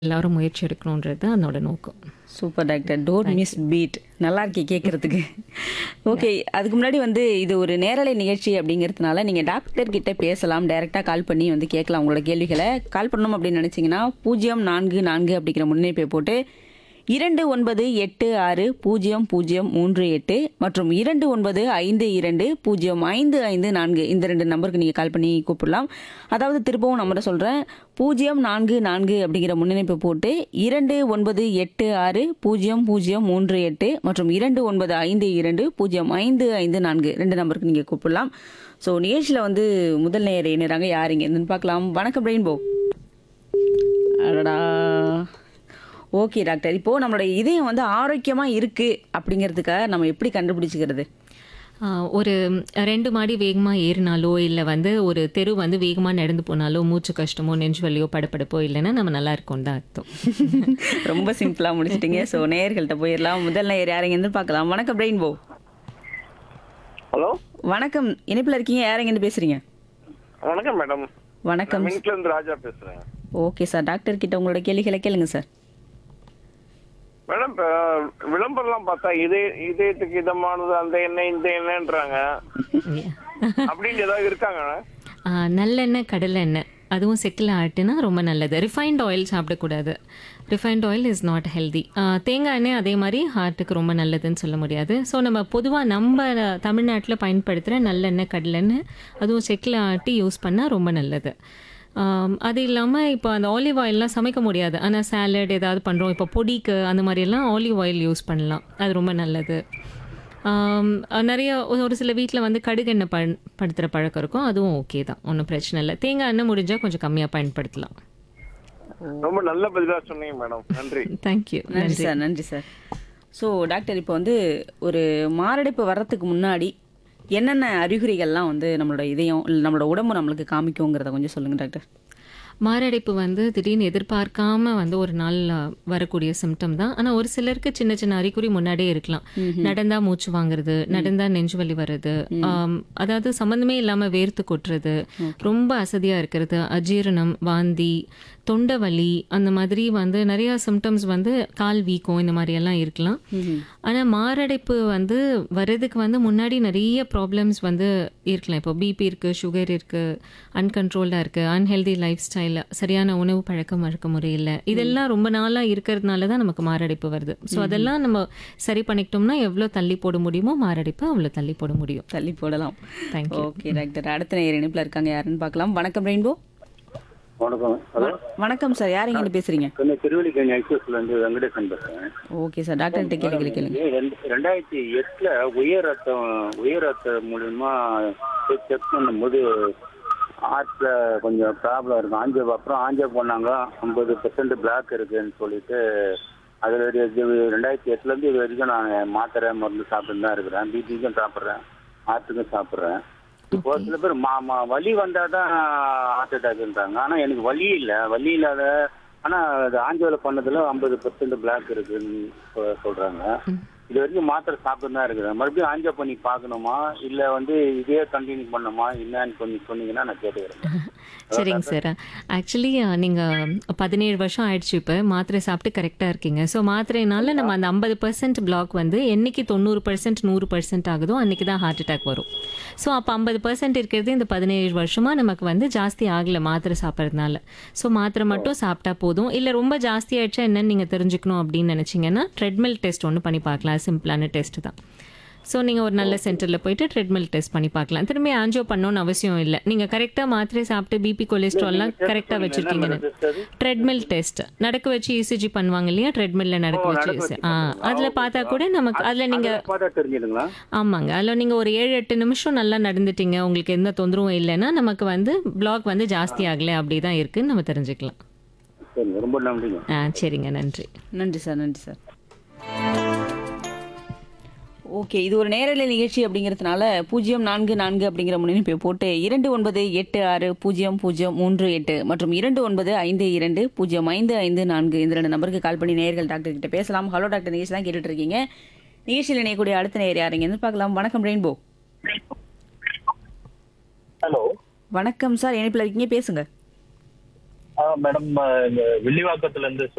எல்லாரும் முயற்சி எடுக்கணுன்றது தான் அதனோட நோக்கம் super doctor don't miss beat நல்லா இருக்கே கேட்கறதுக்கு ஓகே அதுக்கு முன்னாடி வந்து இது ஒரு நேரலை நிகழ்ச்சி அப்படிங்கிறதுனால நீங்கள் டாக்டர் கிட்ட பேசலாம் டைரெக்டாக கால் பண்ணி வந்து கேட்கலாம் உங்களோட கேள்விகளை கால் பண்ணணும் அப்படின்னு நினச்சிங்கன்னா பூஜ்ஜியம் நான்கு நான்கு அப்படிங்கிற முன்னிணைப்பை போட்டு இரண்டு ஒன்பது எட்டு ஆறு பூஜ்ஜியம் பூஜ்ஜியம் மூன்று எட்டு மற்றும் இரண்டு ஒன்பது ஐந்து இரண்டு பூஜ்ஜியம் ஐந்து ஐந்து நான்கு இந்த ரெண்டு நம்பருக்கு நீங்கள் கால் பண்ணி கூப்பிடலாம் அதாவது திரும்பவும் நம்பரை சொல்கிறேன் பூஜ்ஜியம் நான்கு நான்கு அப்படிங்கிற முன்னிணைப்பை போட்டு இரண்டு ஒன்பது எட்டு ஆறு பூஜ்ஜியம் பூஜ்ஜியம் மூன்று எட்டு மற்றும் இரண்டு ஒன்பது ஐந்து இரண்டு பூஜ்ஜியம் ஐந்து ஐந்து நான்கு ரெண்டு நம்பருக்கு நீங்கள் கூப்பிடலாம் ஸோ நிகழ்ச்சியில் வந்து முதல் நேயர் இணைறாங்க யார் இங்கே இருந்துன்னு பார்க்கலாம் வணக்கம் ரெயின்போ அடடா ஓகே டாக்டர் இப்போ நம்மளோட இதயம் வந்து ஆரோக்கியமா இருக்கு அப்படிங்கிறதுக்காக நம்ம எப்படி கண்டுபிடிச்சிக்கிறது ஆஹ் ஒரு ரெண்டு மாடி வேகமாக ஏறினாலோ இல்லை வந்து ஒரு தெரு வந்து வேகமாக நடந்து போனாலோ மூச்சு கஷ்டமோ நெஞ்சு வலியோ படப்படப்போ இல்லைன்னா நம்ம நல்லா இருக்கோம் தான் அர்த்தம் ரொம்ப சிம்பிளா முடிச்சிட்டீங்க ஸோ நேயர்கள்ட்ட போயிடலாம் முதல் நேயர் யாரைங்க இருந்து பார்க்கலாம் வணக்கம் ரெயின்போ ஹலோ வணக்கம் இணைப்பில் இருக்கீங்க யாரைங்க இருந்து பேசுறீங்க வணக்கம் மேடம் வணக்கம் மின்ட்ல இருந்து ராஜா பேசுறேன் ஓகே சார் டாக்டர் கிட்ட உங்களோட கேள்விகளை கேளுங்க சார் மேடம் இப்ப விளம்பரம்லாம் பார்த்தா இதே இதயத்துக்கு இதமானது அந்த எண்ணெய் இந்த எண்ணெய்ன்றாங்க அப்படின்னு ஏதாவது இருக்காங்க ஆஹ் நல்லெண்ணெய் கடலெண்ணெய் அதுவும் செக்கில் ஆட்டுனா ரொம்ப நல்லது ரிஃபைன்ட் ஆயில் சாப்பிடக்கூடாது refined oil is not healthy தேங்காய் எண்ணெய் அதே மாதிரி ஹார்ட்டுக்கு ரொம்ப நல்லதுன்னு சொல்ல முடியாது ஸோ நம்ம பொதுவாக நம்ம தமிழ்நாட்டில் பயன்படுத்துகிற நல்லெண்ணெய் கடலெண்ணெய் அதுவும் செக்கில் ஆட்டி யூஸ் பண்ணால் ரொம்ப நல்லது ஆம், அது இல்லாமல் இப்போ அந்த ஆலிவ் ஆயிலெலாம் சமைக்க முடியாது ஆனால் சாலட் ஏதாவது பண்ணுறோம் இப்போ பொடிக்கு அந்த மாதிரியெல்லாம் ஆலிவ் ஆயில் யூஸ் பண்ணலாம் அது ரொம்ப நல்லது ஆம், நிறைய ஒரு- ஒரு சில வீட்டில் வந்து கடுகெண்ணெய் பயன் படுத்துகிற பழக்கம் இருக்கும் அதுவும் ஓகே தான் ஒன்றும் பிரச்சனை இல்லை தேங்காய் எண்ணெய் முடிஞ்சால் கொஞ்சம் கம்மியாக பயன்படுத்தலாம் ரொம்ப நல்ல பதிலா சொன்னீங்க மேடம் நன்றி தேங்க்யூ நன்றி சார் நன்றி சார் ஸோ டாக்டர் இப்போ வந்து ஒரு மாரடைப்பு வர்றதுக்கு முன்னாடி என்னென்ன அறிகுறிகள்லாம் வந்து நம்மளோட இதயம் இல்லை நம்மளோட உடம்பு நம்மளுக்கு காமிக்குங்கிறத கொஞ்சம் சொல்லுங்க டாக்டர் மாரடைப்பு வந்து திடீர்னு எதிர்பார்க்காம வந்து ஒரு நாள் அ, வரக்கூடிய சிம்டம் தான் ஆனால் ஒரு சிலருக்கு சின்ன சின்ன அறிகுறி முன்னாடியே இருக்கலாம் நடந்தா மூச்சு வாங்குறது நடந்தா நெஞ்சு வலி வருது ஆம், அதாவது சம்மந்தமே இல்லாம வேர்த்து கொட்டுறது ரொம்ப அசதியா இருக்கிறது அஜீரணம் வாந்தி தொண்டை வலி அந்த மாதிரி வந்து நிறைய சிம்டம்ஸ் வந்து கால் வீக்கம் இந்த மாதிரி எல்லாம் இருக்கலாம் ஆனா மாரடைப்பு வந்து வர்றதுக்கு வந்து முன்னாடி நிறைய ப்ராப்ளம்ஸ் வந்து இருக்கலாம் இப்போ பிபி இருக்கு சுகர் இருக்கு அன்கண்ட்ரோல்டாக இருக்கு அன்ஹெல்தி லைஃப் ஸ்டைல் சரியான உணவு பழக்கம் வழக்க முறையில் இதெல்லாம் ரொம்ப நாளா இருக்கிறதுனால தான் நமக்கு மாரடைப்பு வருது ஸோ அதெல்லாம் நம்ம சரி பண்ணிக்கிட்டோம்னா எவ்வளோ தள்ளி போட முடியுமோ மாரடைப்பு அவ்வளோ தள்ளி போட முடியும் தள்ளி போடலாம் தேங்க்யூ ஓகே டாக்டர் அடுத்த நேயர் இணைப்பில் இருக்காங்க யாருன்னு பார்க்கலாம் வணக்கம் ரெயின்போ வணக்கம் ஹலோ வணக்கம் சார் யார் இங்கே பேசுறீங்க சென்னை திருவள்ளிக்கணி ஐசிஎஸ்ல இருந்து வெங்கடேசன் பேசுறேன் ஓகே சார் டாக்டர் கிட்ட கேள்விகளை கேளுங்க இது ரெண்டு- ரெண்டாயிரத்தி எட்டுல உயர் ரத்தம் உயர் ரத்தம் மூலியமா செக் பண்ணும்போது ஹார்ட்ல கொஞ்சம் ப்ராப்ளம் இருக்கும் ஆஞ்சியோ அப்புறம் ஆஞ்சியோ பண்ணாங்க ஐம்பது பெர்சன்ட் பிளாக் இருக்குன்னு சொல்லிட்டு அதுல இது- இது ரெண்டாயிரத்தி எட்டுல இருந்து இது வரைக்கும் நான் மாத்திரை மருந்து சாப்பிட்டு தான் இருக்கிறேன் பிபிக்கும் சாப்பிட்றேன் ஹார்ட்டுக்கும் சாப்பிட்றேன் இப்போ சில பேர் மா மா வலி வந்தாதான் ஹார்ட் அட்டாக்ன்றாங்க ஆனா எனக்கு வலி இல்லை வலி இல்லாத ஆனா அது ஆஞ்சோல பண்ணதுல ஐம்பது பெர்சன்ட் பிளாக் இருக்குன்னு சொ- சொல்றாங்க இது வரைக்கும் மாத்திரை சாப்பிட்டு தான் இருக்கிறேன் மறுபடியும் ஆஞ்சோ பண்ணி பார்க்கணுமா இல்ல வந்து இதே கண்டினியூ பண்ணணுமா என்னன்னு கொஞ்சம் சொன்னீங்கன்னா நான் கேட்டுக்கிறேன் சரிங்க சார் ஆக்சுவலி நீங்கள் பதினேழு வருஷம் ஆயிடுச்சு இப்போ மாத்திரை சாப்பிட்டு கரெக்டாக இருக்கீங்க ஸோ மாத்திரைனால நம்ம அந்த ஐம்பது பர்சன்ட் பிளாக் வந்து என்னைக்கு தொண்ணூறு பர்சன்ட் நூறு பர்சன்ட் ஆகுதோ அன்னைக்கு தான் ஹார்ட் அட்டாக் வரும் ஸோ அப்போ ஐம்பது பர்சன்ட் இருக்கிறது இந்த பதினேழு வருஷமாக நமக்கு வந்து ஜாஸ்தி ஆகலை மாத்திரை சாப்பிட்றதுனால ஸோ மாத்திரை மட்டும் சாப்பிட்டா போதும் இல்லை ரொம்ப ஜாஸ்தி ஆயிடுச்சா என்னன்னு நீங்கள் தெரிஞ்சுக்கணும் அப்படின்னு நினச்சிங்கன்னா ட்ரெட்மில் டெஸ்ட் ஒன்று பண்ணி பார்க்கலாம் சிம்பிளான டெஸ்ட் தான் ஸோ நீங்கள் ஒரு நல்ல சென்டரில் போயிட்டு ட்ரெட்மில் டெஸ்ட் பண்ணி பார்க்கலாம் திரும்பி ஆன்ஜியோ பண்ணணும்னு அவசியம் இல்லை நீங்கள் கரெக்டாக மாத்திரை சாப்பிட்டு பிபி கொலஸ்ட்ரால்லாம் கரெக்டாக வச்சுருக்கீங்கன்னு ட்ரெட்மில் டெஸ்ட் நடக்க வச்சு இசிஜி பண்ணுவாங்க இல்லையா ட்ரெட்மில்ல நடக்க வச்சு ஆ அதில் பார்த்தா கூட நமக்கு அதில் நீங்கள் பார்த்தா தெரிஞ்சுதுங்களா ஆமாங்க அதில் நீங்கள் ஒரு ஏழு எட்டு நிமிஷம் நல்லா நடந்துட்டீங்க உங்களுக்கு எந்த தொந்தரவும் இல்லைன்னா நமக்கு வந்து பிளாக் வந்து ஜாஸ்தி ஆகலை அப்படி தான் இருக்குன்னு நம்ம தெரிஞ்சுக்கலாம் சரிங்க ரொம்ப நன்றிங்க ஆ சரிங்க நன்றி நன்றி சார் நன்றி சார் ஓகே இது ஒரு நேரலை நிகழ்ச்சி அப்படிங்கிறதுனால பூஜ்ஜியம் நான்கு நான்கு அப்படிங்கிற முன்னிணைப்பை போட்டு இரண்டு ஒன்பது எட்டு ஆறு பூஜ்ஜியம் பூஜ்ஜியம் மூன்று எட்டு மற்றும் இரண்டு ஒன்பது ஐந்து இரண்டு பூஜ்ஜியம் ஐந்து ஐந்து நான்கு இந்த ரெண்டு நம்பருக்கு கால் பண்ணி நேயர்கள் டாக்டர் கிட்ட பேசலாம் ஹலோ டாக்டர் நிகழ்ச்சி தான் கேட்டுட்டு இருக்கீங்க நிகழ்ச்சியில் இணையக்கூடிய அடுத்த நேயர் யாருங்க பார்க்கலாம் வணக்கம் ரெயின்போ ஹலோ வணக்கம் சார் இணைப்பில் இருக்கீங்க பேசுங்க மேடம் வில்லிவாக்கத்துல இருந்து